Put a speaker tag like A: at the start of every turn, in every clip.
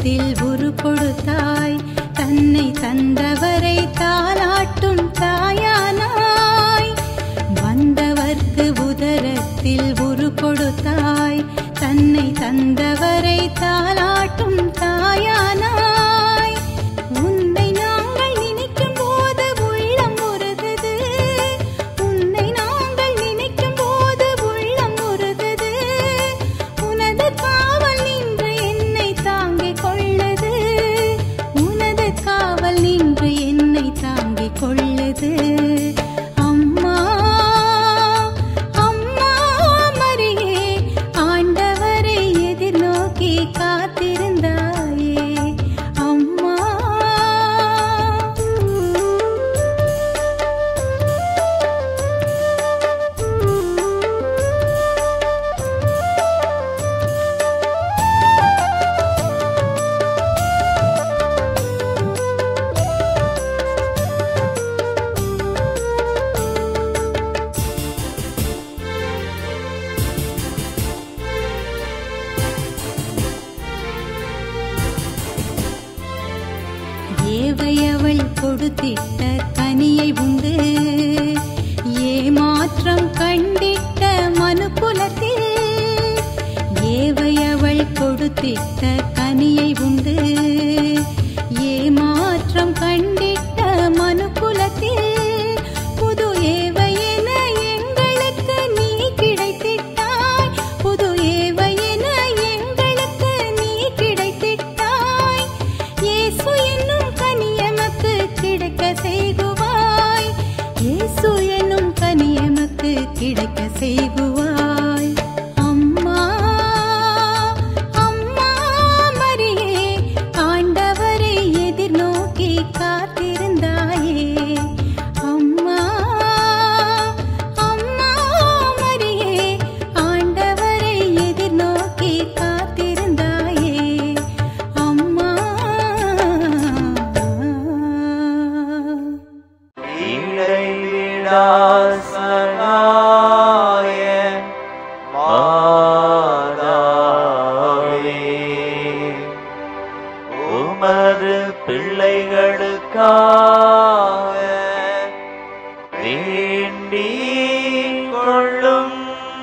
A: உதரத்தில் உரு கொடுத்தாய் தன்னை தந்தவரை தாளாட்டும் தாயானாய் வந்தவர்க்கு உதரத்தில் உரு கொடுத்தாய் தன்னை தந்தவரை தாளாட்டும் தாயானாய் உன்னை நாங்கள் நினைக்கும் போது உள்ளம் உருகுது உன்னை நாங்கள் நினைக்கும் போது உள்ளம் உருகுது உனது காவல் நின்று என்னை தாங்கிக் கொள்ளுது உனது காவல் நின்று என்னை தாங்கிக் கொள்ளுது அம்மா அம்மா மரியே ஆண்டவரை எதிர்நோக்கி காத்திருந்தாயே அம்மா ஏவையவள் கொடுத்திட்ட கனியை உண்டு ஏமாற்றம் கண்டிட்ட மனுக்குலத்தில் ஏவையவள் கொடுத்திட்ட கனியை உண்டு ஏமாற்றம் கண்டிட்ட மனுக்குலத்தில் புது ஏவையென எங்களுக்கு நீ கிடைத்திட்டாய் புது ஏவையென எங்களுக்கு நீ கிடைத்திட்டாய் இயேசு என்னும் கனியமக்கு கிடைக்க செய்குவாய் இயேசு என்னும் கனியமக்கு கிடைக்க செய்குவாய் அம்மா அம்மா மரியே ஆண்டவரை எதிர்நோக்கி காத்திருந்தாயே அம்மா அம்மா மரியே ஆண்டவரை எதிர்நோக்கி காத்திருந்தாயே அம்மா
B: இடைவிடா சகாய மாதாவே உமது பிள்ளைகளுக்காக வேண்டிக் கொள்ளும்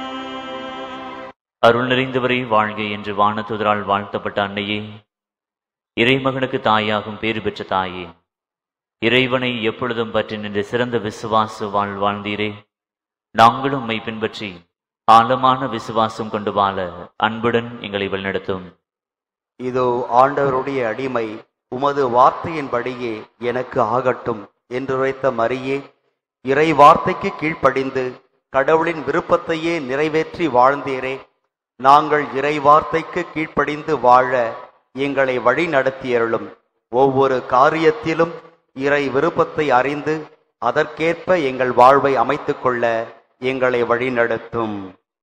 C: அருள் நிறைந்தவரே வாழ்க என்று வானத்துதரால் வாழ்த்தப்பட்ட அன்னையே இறைமகனுக்கு தாயாகும் பேறு பெற்ற தாயே இறைவனை எப்பொழுதும் பற்றி நின்ற சிறந்த விசுவாச வாழ் வாழ்ந்தீரே நாங்களும் உம்மை பின்பற்றி ஆழமான விசுவாசம் கொண்டு வாழ அன்புடன் எங்களை வழிநடத்தும்
D: இதோ ஆண்டவருடைய அடிமை உமது வார்த்தையின்படியே எனக்கு ஆகட்டும் என்றுரைத்த மரியே இறை வார்த்தைக்கு கீழ்ப்படிந்து கடவுளின் விருப்பத்தையே நிறைவேற்றி வாழ்ந்தீரே நாங்கள் இறை வார்த்தைக்கு கீழ்ப்படிந்து வாழ எங்களை வழி நடத்தியருளும் ஒவ்வொரு காரியத்திலும் இறை விருப்பத்தை அறிந்து அதற்கேற்ப எங்கள் வாழ்வை அமைத்துக் கொள்ள எங்களை வழிநடத்தும்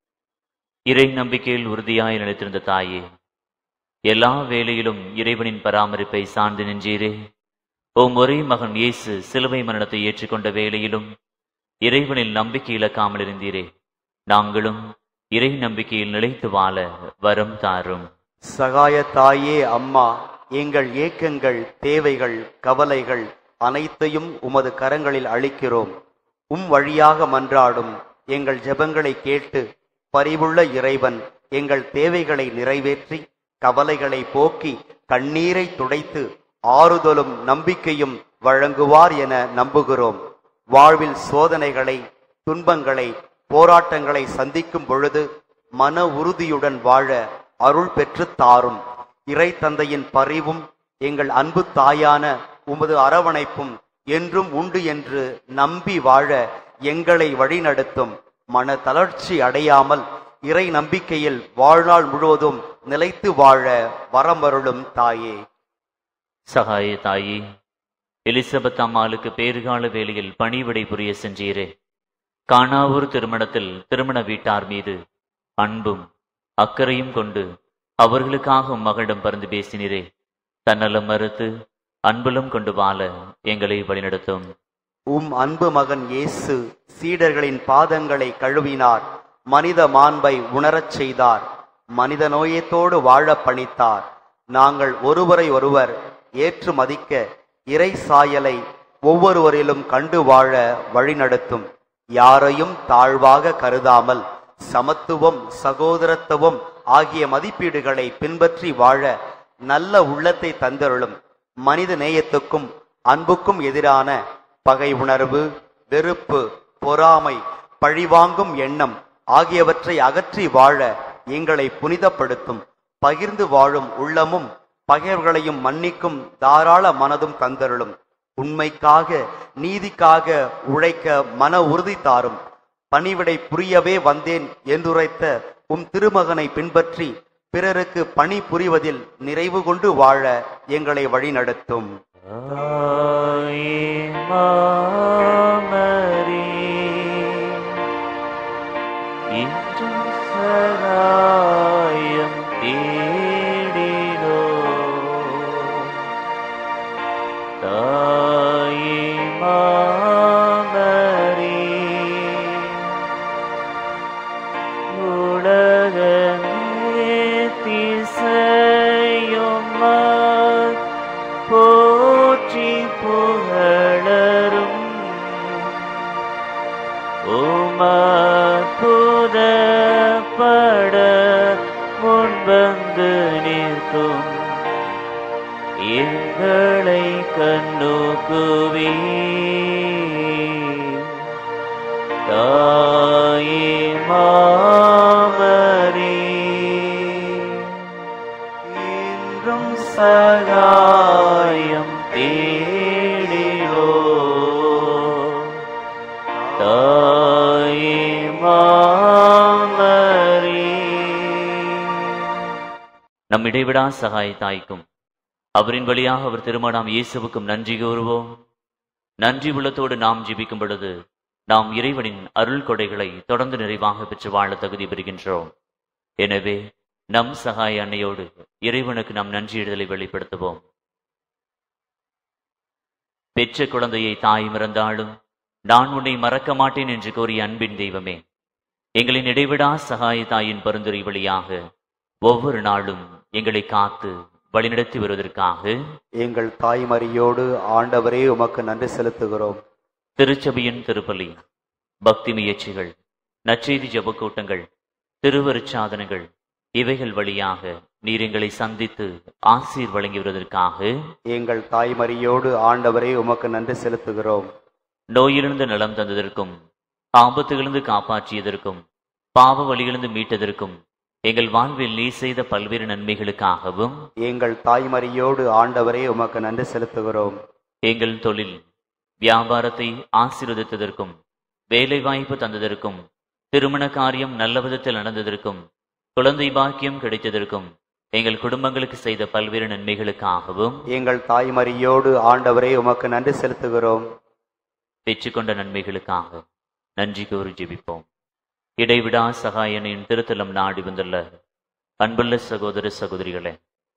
C: இறை நம்பிக்கையில் உறுதியாய் நிலைத்திருந்த தாயே எல்லா வேளையிலும் இறைவனின் பராமரிப்பை சார்ந்து நின்றீரே உம் ஒரே மகன் இயேசு சிலுவை மரணத்தை ஏற்றுக்கொண்ட வேளையிலும் இறைவனில் நம்பிக்கை இழக்காமல் இருந்தீரே நாங்களும் இறை நம்பிக்கையில் நிலைத்து வாழ வரம் தாரும்
D: சகாய தாயே அம்மா எங்கள் ஏக்கங்கள் தேவைகள் கவலைகள் அனைத்தையும் உமது கரங்களில் அளிக்கிறோம் உம் வழியாக மன்றாடும் எங்கள் ஜெபங்களை கேட்டு பரிவுள்ள இறைவன் எங்கள் தேவைகளை நிறைவேற்றி கவலைகளை போக்கி கண்ணீரை துடைத்து ஆறுதலும் நம்பிக்கையும் வழங்குவார் என நம்புகிறோம் வாழ்வில் சோதனைகளை துன்பங்களை போராட்டங்களை சந்திக்கும் பொழுது மன உறுதியுடன் வாழ அருள் பெற்று தாரும் இறை தந்தையின் பரிவும் எங்கள் அன்பு தாயான உமது அரவணைப்பும் என்றும் உண்டு என்று நம்பி வாழ எங்களை வழிநடத்தும் மன தளர்ச்சி அடையாமல் இறை நம்பிக்கையில் வாழ்நாள் முழுவதும் நிலைத்து வாழ வரமருளும் தாயே
C: சகாய தாயே எலிசபெத் அம்மாளுக்கு பேறுகால வேளையில் பணிவிடை புரிய சென்றீரே காணாவூர் திருமணத்தில் திருமண வீட்டார் மீது அன்பும் அக்கறையும் கொண்டு அவர்களுக்காக உம் மகளிடம் பருந்து பேசினீரே தன்னலம் மறுத்து அன்புலம் கொண்டு வாழ எங்களை வழிநடத்தும்
D: உம் அன்பு மகன் இயேசு சீடர்களின் பாதங்களை கழுவினார் மனித மாண்பை உணரச் செய்தார் மனித நோயத்தோடு வாழ பணித்தார் நாங்கள் ஒருவரை ஒருவர் ஏற்று மதிக்க இறை சாயலை ஒவ்வொருவரிலும் கண்டு வாழ வழிநடத்தும் யாரையும் தாழ்வாக கருதாமல் சமத்துவம் சகோதரத்துவம் ஆகிய மதிப்பீடுகளை பின்பற்றி வாழ நல்ல உள்ளத்தை தந்தருளும் மனித நேயத்துக்கும் அன்புக்கும் எதிரான பகை உணர்வு வெறுப்பு பொறாமை பழிவாங்கும் எண்ணம் ஆகியவற்றை அகற்றி வாழ எங்களை புனிதப்படுத்தும் பகிர்ந்து வாழும் உள்ளமும் பகைவர்களையும் மன்னிக்கும் தாராள மனதும் தந்தருளும் உண்மைக்காக நீதிக்காக உழைக்க மன உறுதி தாரும் பணிவிடை புரியவே வந்தேன் என்றுரைத்த உம் திருமகனை பின்பற்றி பிறருக்கு பணி புரிவதில் நிறைவு கொண்டு வாழ எங்களை வழிநடத்தும்
B: தாயே மாமரி இன்றும் சகாயம் தேடினோ தாயே மாமரி உலகமே திசையும் போற்றி புகழரும் உமபுதப்பட முன்வந்து நிற்கும் எங்களை கண்ணுக்குவே தாயே மாமரே என்றும் சகாயம் தேடினோ தாயே மாமரே
C: நம் இடைவிடா சகாய தாய்க்கும் அவரின் வழியாக அவர் திருமணம் இயேசுவுக்கும் நன்றி கூறுவோம் நன்றி உள்ளத்தோடு நாம் ஜெபிக்கும் பொழுது நாம் இறைவனின் அருள் கொடைகளை தொடர்ந்து நிறைவாக பெற்று வாழ தகுதி பெறுகின்றோம் எனவே நம் சகாய அன்னையோடு இறைவனுக்கு நம் நன்றியிடுதலை வெளிப்படுத்துவோம் பெற்ற குழந்தையை தாய் மறந்தாலும் நான் உன்னை மறக்க மாட்டேன் என்று கூறிய அன்பின் தெய்வமே எங்களின் இடைவிடா சகாய தாயின் பரிந்துரை வழியாக ஒவ்வொரு நாளும் எங்களை காத்து வழிநடத்தி வருவதற்காக
D: எங்கள் தாய்மறியோடு ஆண்டவரே உமக்கு நன்றி செலுத்துகிறோம்
C: திருச்சபையின் திருப்பலி பக்தி முயற்சிகள் நற்செய்தி ஜெபக்கூட்டங்கள் திருவருட்சாதனங்கள் இவைகள் வழியாக நீர் எங்களை சந்தித்து ஆசீர் வழங்கி வருவதற்காக
D: எங்கள் தாய்மறியோடு ஆண்டவரே உமக்கு நன்றி செலுத்துகிறோம்
C: நோயிலிருந்து நலம் தந்ததற்கும் ஆபத்திலிருந்து காப்பாற்றியதற்கும் பாவ வழியிலிருந்து மீட்டதற்கும் எங்கள் வாழ்வில் நீ செய்த பல்வேறு நன்மைகளுக்காகவும்
D: எங்கள் தாய்மறியோடு ஆண்டவரே உமக்கு நன்றி செலுத்துகிறோம்
C: எங்கள் தொழில் வியாபாரத்தை ஆசீர்வதித்ததற்கும் வேலைவாய்ப்பு தந்ததற்கும் திருமண காரியம் நல்ல விதத்தில் நடந்ததற்கும் குழந்தை பாக்கியம் கிடைத்ததற்கும் எங்கள் குடும்பங்களுக்கு செய்த பல்வேறு நன்மைகளுக்காகவும்
D: எங்கள் தாய்மறியோடு ஆண்டவரே உமக்கு நன்றி செலுத்துகிறோம்
C: பெற்றுக்கொண்ட நன்மைகளுக்காக நன்றி கூறி ஜெபிப்போம் இடைவிடா சகாயனின் திருத்தலம் நாடி வந்துள்ள அன்புள்ள சகோதர சகோதரிகளே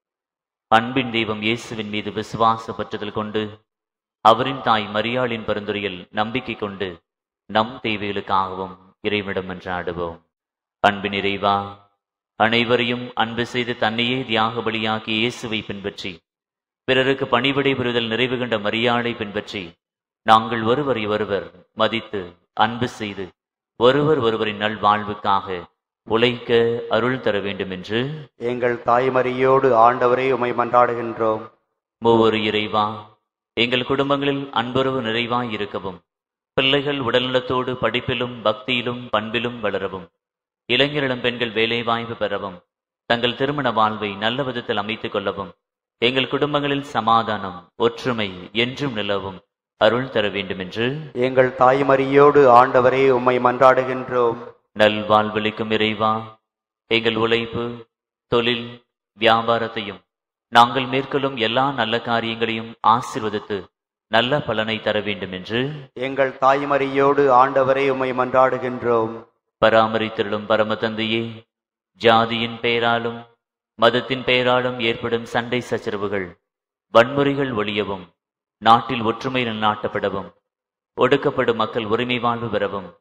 C: அன்பின் தெய்வம் இயேசுவின் மீது விசுவாச பற்றுதல் கொண்டு அவரின் தாய் மரியாளின் பரிந்துரையில் நம்பிக்கை கொண்டு நம் தேவைகளுக்காகவும் இறைவிடம் என்றாடுவோம் அன்பின் இறைவா அனைவரையும் அன்பு செய்து தன்னையே தியாக பலியாக்கி இயேசுவை பின்பற்றி பிறருக்கு பணிவிடை புரிதல் நிறைவு கண்ட மரியாதை பின்பற்றி நாங்கள் ஒருவரை ஒருவர் மதித்து அன்பு செய்து ஒருவர் ஒருவரின் நல்வாழ்வுக்காக உழைக்க அருள் தர வேண்டும் என்று
D: எங்கள் தாய்மறியோடு ஆண்டவரே உமை மன்றாடுகின்றோம்
C: ஒவ்வொரு இறைவா எங்கள் குடும்பங்களில் அன்புறவு நிறைவாய் இருக்கவும் பிள்ளைகள் உடல்நலத்தோடு படிப்பிலும் பக்தியிலும் பண்பிலும் வளரவும் இளைஞரிடம் பெண்கள் வேலைவாய்ப்பு பெறவும் தங்கள் திருமண வாழ்வை நல்ல விதத்தில் அமைத்துக் கொள்ளவும் எங்கள் குடும்பங்களில் சமாதானம் ஒற்றுமை என்றும் நிலவும் அருள் தர வேண்டும் என்று
D: எங்கள் தாய்மறியோடு ஆண்டவரே உம்மை மன்றாடுகின்றோம்
C: நல்வாழ்வளிக்கும் இறைவா எங்கள் உழைப்பு தொழில் வியாபாரத்தையும் நாங்கள் மேற்கொள்ளும் எல்லா நல்ல காரியங்களையும் ஆசீர்வதித்து நல்ல பலனை தர வேண்டும் என்று
D: எங்கள் தாய்மறியோடு ஆண்டவரே உம்மை மன்றாடுகின்றோம்
C: பராமரித்திருளும் பரம தந்தையே ஜாதியின் பெயராலும் மதத்தின் பெயராலும் ஏற்படும் சண்டை சச்சரவுகள் வன்முறைகள் ஒழியவும் நாட்டில் ஒற்றுமை நிலைநாட்டப்படவும் ஒடுக்கப்படும் மக்கள் உரிமை வாழ்வு பெறவும்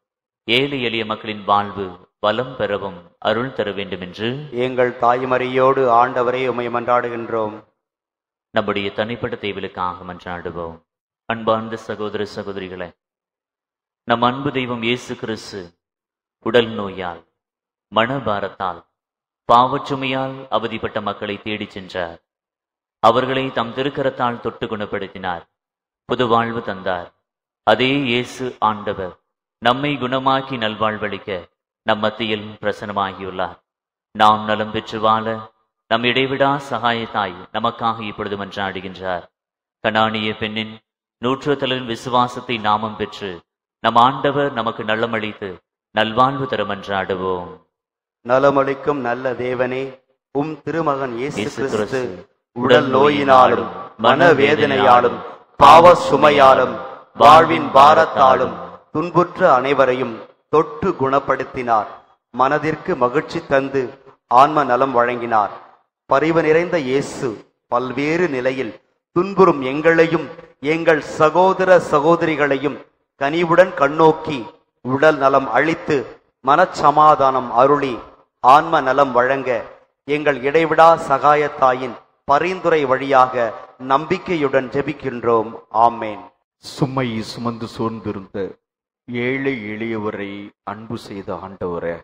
C: ஏழை எளிய மக்களின் வாழ்வு வளம் பெறவும் அருள் தர வேண்டும் என்று
D: எங்கள் தாய்மறியோடு ஆண்டவரே உமை மன்றாடுகின்றோம்
C: நம்முடைய தனிப்பட்ட தேவலுக்காக மன்றாடுவோம் அன்பார்ந்த சகோதர சகோதரிகளே நம் அன்பு தெய்வம் இயேசு கிறிஸ்து உடல் நோயால் மனபாரத்தால் பாவச்சுமையால் அவதிப்பட்ட மக்களை தேடிச் சென்றார் அவர்களை தம் திருக்கரத்தால் தொட்டு குணப்படுத்தினார் புது வாழ்வு தந்தார் அதே இயேசு ஆண்டவர் நம்மை குணமாக்கி நல்வாழ்வளிக்க நம் மத்தியில் பிரசனமாகியுள்ளார் நாம் நலம் பெற்று வாழ நம் இடைவிடா சகாயத்தாய் நமக்காக இப்பொழுது மன்றாடுகின்றார் கனானிய பெண்ணின் நூற்றுத்தலின் விசுவாசத்தை நாமம் பெற்று நம் ஆண்டவர் நமக்கு நலமளித்து நல்வாழ்வு தர மன்றாடுவோம்
D: நலமளிக்கும் நல்ல தேவனே உம் திருமகன் இயேசு
C: இயேசு
D: கிறிஸ்து
C: கிறிஸ்து
D: உடல் நோயினாலும் மனவேதனையாலும் பாவ சுமையாலும் வாழ்வின் பாரத்தாலும் துன்புற்ற அனைவரையும் தொட்டு குணப்படுத்தினார் மனதிற்கு மகிழ்ச்சி தந்து ஆன்ம நலம் வழங்கினார் பரிவு நிறைந்த இயேசு பல்வேறு நிலையில் துன்புறும் எங்களையும் எங்கள் சகோதர சகோதரிகளையும் கனிவுடன் கண்ணோக்கி உடல் நலம் அளித்து மனச்சமாதானம் அருளி ஆன்ம நலம் வழங்க எங்கள் இடைவிடா சகாயத்தாயின் பரிந்துரை வழியாக நம்பிக்கையுடன் ஜெபிக்கின்றோம் ஆமேன்
E: சுமை சுமந்து சோர்ந்திருந்த ஏழை எளியவரை அன்பு செய்த ஆண்டவரே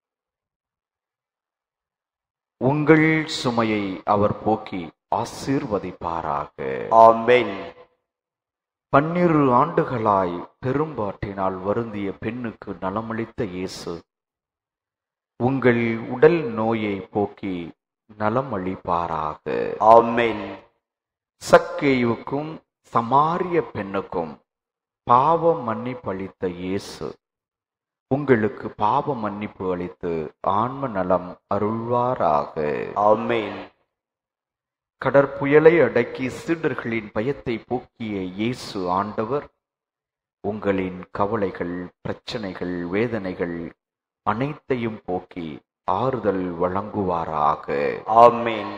E: உங்கள் சுமையை அவர் போக்கி ஆசீர்வதிப்பாராக
D: ஆமேன்
E: பன்னிரு ஆண்டுகளாய் பெரும்பாட்டினால் வருந்திய பெண்ணுக்கு நலமளித்த இயேசு உங்கள் உடல் நோயை போக்கி நலம் அளிப்பாராக
D: ஆமேன்
E: சக்கேயுக்கும் சமாரிய பெண்ணுக்கும் பாவ மன்னிப்பு அளித்த இயேசு உங்களுக்கு பாவ மன்னிப்பு அளித்து ஆன்ம நலம் அருள்வாராக
D: ஆமேன்
E: கடற்புயலை அடக்கி சீடர்களின் பயத்தை போக்கிய இயேசு ஆண்டவர் உங்களின் கவலைகள் பிரச்சனைகள் வேதனைகள் அனைத்தையும் போக்கி ஆறுதல் வழங்குவாராக
D: ஆமேன்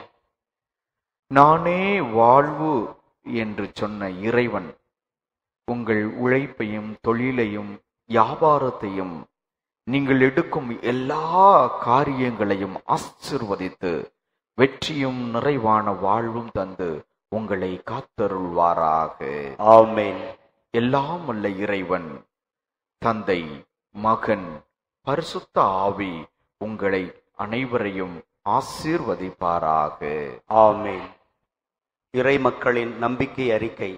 E: நானே வாழ்வு என்று சொன்ன இறைவன் உங்கள் உழைப்பையும் தொழிலையும் வியாபாரத்தையும் நீங்கள் எடுக்கும் எல்லா காரியங்களையும் ஆசிர்வதித்து வெற்றியும் நிறைவான வாழ்வும் தந்து உங்களை காத்தருள்வாராக
D: ஆமேன்
E: எல்லாம் வல்ல இறைவன் தந்தை மகன் பரிசுத்த ஆவி உங்களை அனைவரையும் ஆசீர்வதிப்பாராக
D: ஆமேன் இறை மக்களின் நம்பிக்கை அறிக்கை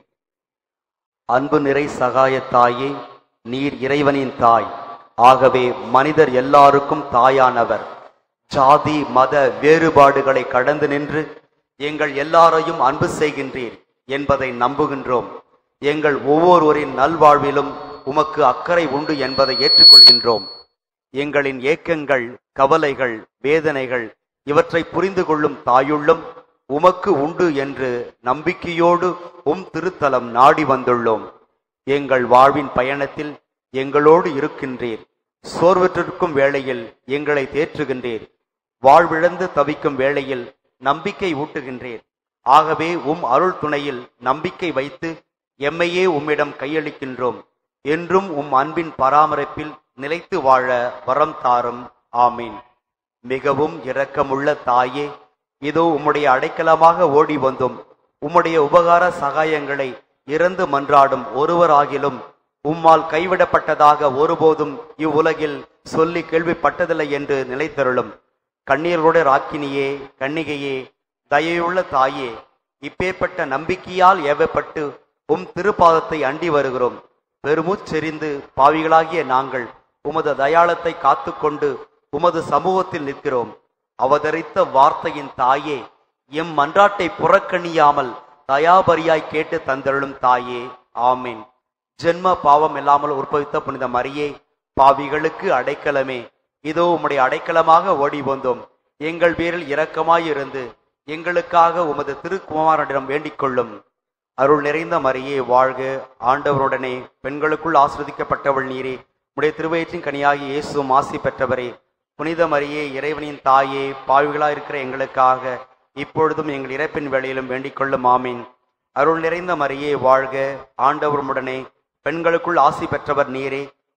D: அன்பு நிறை சகாயத்தாயே நீர் இறைவனின் தாய் ஆகவே மனிதர் எல்லாருக்கும் தாயானவர் ஜாதி மத வேறுபாடுகளை கடந்து நின்று எங்கள் எல்லாரையும் அன்பு செய்கின்றீர் என்பதை நம்புகின்றோம் எங்கள் ஒவ்வொருவரின் நல்வாழ்விலும் உமக்கு அக்கறை உண்டு என்பதை ஏற்றுக்கொள்கின்றோம் எங்களின் ஏக்கங்கள் கவலைகள் வேதனைகள் இவற்றை புரிந்து கொள்ளும் தாயுள்ளம் உமக்கு உண்டு என்று நம்பிக்கையோடு உம் திருத்தலம் நாடி வந்துள்ளோம் எங்கள் வாழ்வின் பயணத்தில் எங்களோடு இருக்கின்றீர் சோர்வற்றிருக்கும் வேளையில் எங்களை தேற்றுகின்றீர் வாழ்விழந்து தவிக்கும் வேளையில் நம்பிக்கை ஊட்டுகின்றீர் ஆகவே உம் அருள் துணையில் நம்பிக்கை வைத்து எம்மையே உம்மிடம் கையளிக்கின்றோம் என்றும் உம் அன்பின் பராமரிப்பில் நிலைத்து வாழ வரம் தாரும் ஆமீன் மிகவும் இரக்கமுள்ள தாயே இதோ உம்முடைய அடைக்கலமாக ஓடி வந்தோம் உம்முடைய உபகார சகாயங்களை இறந்து மன்றாடும் ஒருவராகிலும் உம்மால் கைவிடப்பட்டதாக ஒருபோதும் இவ்வுலகில் சொல்லி கேள்விப்பட்டதில்லை என்று நிலைத்தருளும் கண்ணீரோட ராக்கினியே கன்னிகையே தயையுள்ள தாயே இப்பேற்பட்ட நம்பிக்கையால் ஏவப்பட்டு உம் திருப்பாதத்தை அண்டி வருகிறோம் பெருமூச்செறிந்து பாவிகளாகிய நாங்கள் உமது தயாளத்தை காத்துக்கொண்டு உமது சமூகத்தில் நிற்கிறோம் அவதரித்த வார்த்தையின் தாயே எம் மன்றாட்டை புறக்கணியாமல் தயாபரியாய் கேட்டு தந்தருளும் தாயே ஆமீன் ஜென்ம பாவம் இல்லாமல் உற்பவித்த புனித மரியே பாவிகளுக்கு அடைக்கலமே இதோ உம்முடைய அடைக்கலமாக ஓடி வந்தோம் எங்கள் பேரில் இரக்கமாயிருந்து எங்களுக்காக உமது திருக்குமாரனிடம் வேண்டிக் கொள்ளும் அருள் நிறைந்த மரியே வாழ்க ஆண்டவருடனே பெண்களுக்குள் ஆசிரதிக்கப்பட்டவள் நீரே உடைய திருவயிற்றின் கனியாகி இயேசுவும் ஆசி பெற்றவரே புனித மரியே இறைவனின் தாயே பாவிகளாய் இருக்கிற எங்களுக்காக இப்பொழுதும் எங்கள் இறப்பின் வேளையிலும் வேண்டிக் கொள்ளும் ஆமீன் அருள் நிறைந்த மரியே வாழ்க ஆண்டவருமுடனே பெண்களுக்குள் ஆசி பெற்றவர் நீரே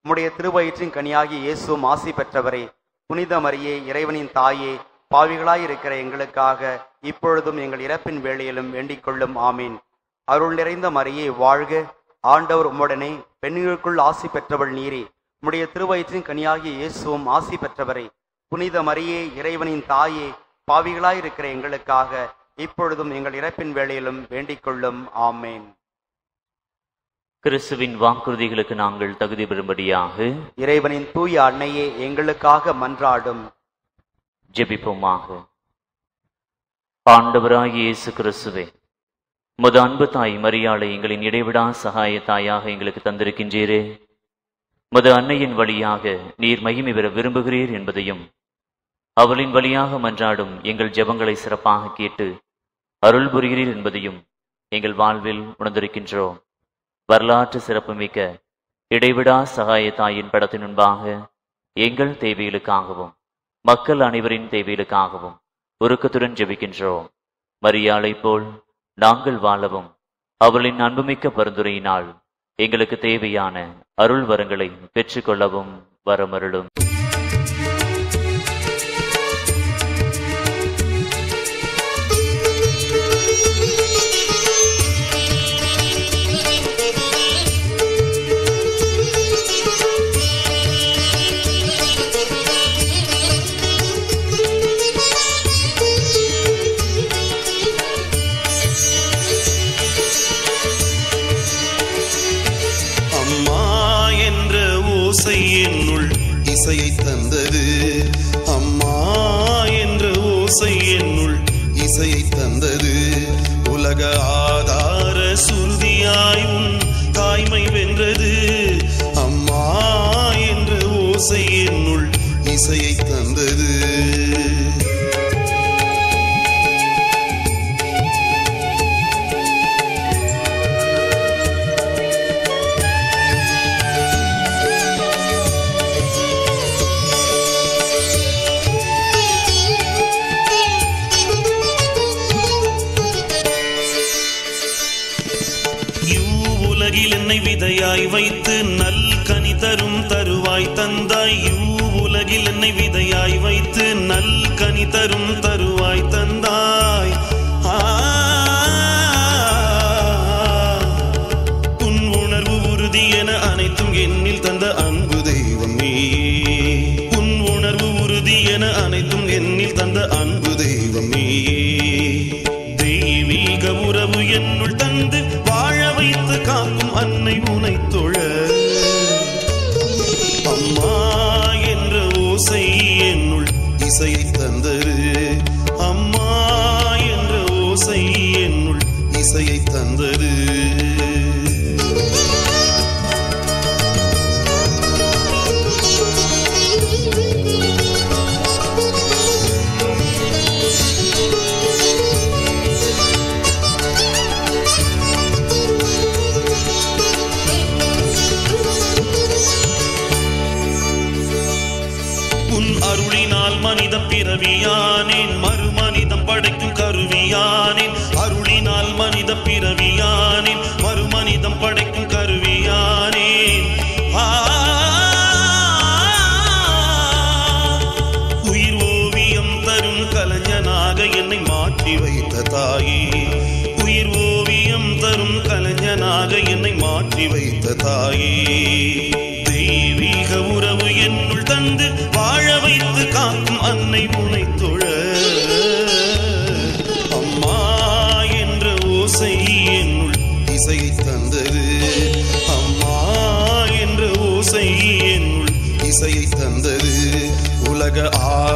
D: உம்முடைய திருவயிற்றின் கனியாகி இயேசுவும் ஆசி பெற்றவரே புனித மரியே இறைவனின் தாயே பாவிகளாயிருக்கிற எங்களுக்காக இப்பொழுதும் எங்கள் இறப்பின் வேளையிலும் வேண்டிக் கொள்ளும் ஆமீன் அருள் நிறைந்த மரியே வாழ்க ஆண்டவர் உம்முடனே பெண்களுக்குள் ஆசி பெற்றவள் நீரே உம்முடைய திருவயிற்றின் கனியாகிய இயேசுவும் ஆசி பெற்றவரே புனித மரியே இறைவனின் தாயே பாவிகளாயிருக்கிற எங்களுக்காக இப்பொழுதும் எங்கள் இறப்பின் வேளையிலும் வேண்டிக் கொள்ளும் ஆமேன்
C: கிறிஸ்துவின் வாக்குறுதிகளுக்கு நாங்கள் தகுதி பெறும்படியாக
D: இறைவனின் தூய அன்னையே எங்களுக்காக மன்றாடும்
C: ஜெபிப்போமாக ஆண்டவராகிய இயேசு கிறிஸ்துவே முத அன்பு தாய் மரியாளை எங்களின் இடைவிடா சகாய தாயாக எங்களுக்கு தந்திருக்கின்றீரே முத அன்னையின் வழியாக நீர் மகிமை பெற விரும்புகிறீர் என்பதையும் அவளின் வழியாக மன்றாடும் எங்கள் ஜெபங்களை சிறப்பாக கேட்டு அருள் புரிகிறீர் என்பதையும் எங்கள் வாழ்வில் உணர்ந்திருக்கின்றோம் வரலாற்று சிறப்புமிக்க இடைவிடா சகாய தாயின் படத்தின் முன்பாக எங்கள் தேவைகளுக்காகவும் மக்கள் அனைவரின் தேவைகளுக்காகவும் உருக்கத்துடன் ஜெபிக்கின்றோம் மரியாளைப் போல் நாங்கள் வாழவும் அவளின் அன்புமிக்க பரிந்துரையினால் எங்களுக்கு தேவையான அருள் வரங்களை பெற்றுக்கொள்ளவும் வரமருளும்
F: அம்மா என்ற ஓசை என்னுள் இசையை தந்தது அம்மா என்ற ஓசை என்னுள் இசையை தந்தது உலக ஆதார சுருதியாய் உன் தாய்மை வென்றது அம்மா என்ற ஓசை என்னுள் இசையை தந்தது இவ்வுலகில் என்னை விதையாய் வைத்து நல் கனி தரும் தருவாய் தந்தாய் இவ்வுலகில் என்னை விதையாய் வைத்து நல் கனி தரும் தருவாய் தந்தாய் ஆ, உன் உணர்வு உறுதி என அனைத்தும் என்னில் தந்த அன்பு தெய்வம் நீயே உன் உணர்வு உறுதி என அனைத்தும் என்னில் தந்த அன்பு தெய்வம் நீயே தெய்வீக உறவு என்னுள் தந்து வாழ வைத்து காக்கும் அன்னை உனை தொழ அம்மா என்ற ஓசை என்னுள் இசையை தந்தது அம்மா என்ற ஓசை என்னுள் இசையை தந்தது உன் அருளினால் மனித பிறவியானேன் மறுமனிதம் படைக்கும் கருவியானேன் அருளினால் மனித பிறவியானேன் மறுமனிதம் படைக்கும் கருவியானேன் ஆ, உயிர் ஓவியம் தரும் கலைஞனாக என்னை மாற்றி வைத்த தாயே உயிர் ஓவியம் தரும் கலைஞனாக என்னை மாற்றி வைத்த தாயே தெய்வீக உறவு என்னுள் தந்து வாழ வைத்து காக்கும் அன்னை உனை தொழ அம்மா என்ற ஓசை என்னுள் இசையை தந்தது அம்மா என்ற ஓசை என்னுள் இசையை தந்தது உலக